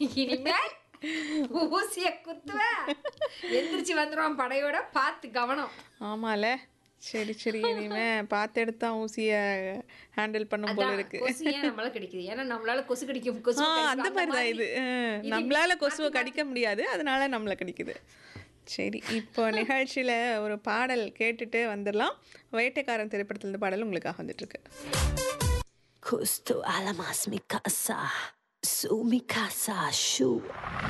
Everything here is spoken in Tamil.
இனிமேல் ஊசிய குத்துவேன் எந்திரிச்சு வந்துருவான் படையோட பார்த்து கவனம் ஆமால சரி சரி இனிமே பார்த்து எடுத்தா ஊசிய ஹேண்டில் பண்ணும் போல அதான், இருக்கு கொசு ஏன் நம்மளால கிடைக்குது ஏன்னா நம்மளால கொசு கடிக்கும் கொசு ஆ கடிக்கும், அந்த மாதிரி தான் இது அஹ், இது நம்மளால கொசுவை கடிக்க முடியாது அதனால நம்மளை கடிக்குது சரி இப்போ நிகழ்ச்சியில் ஒரு பாடல் கேட்டுட்டு வந்துடலாம் வேட்டைக்காரன் திரைப்படத்துல பாடல் உங்களுக்காக வந்துட்டு இருக்கு Justo alamas mi casa, su mi casa, shu.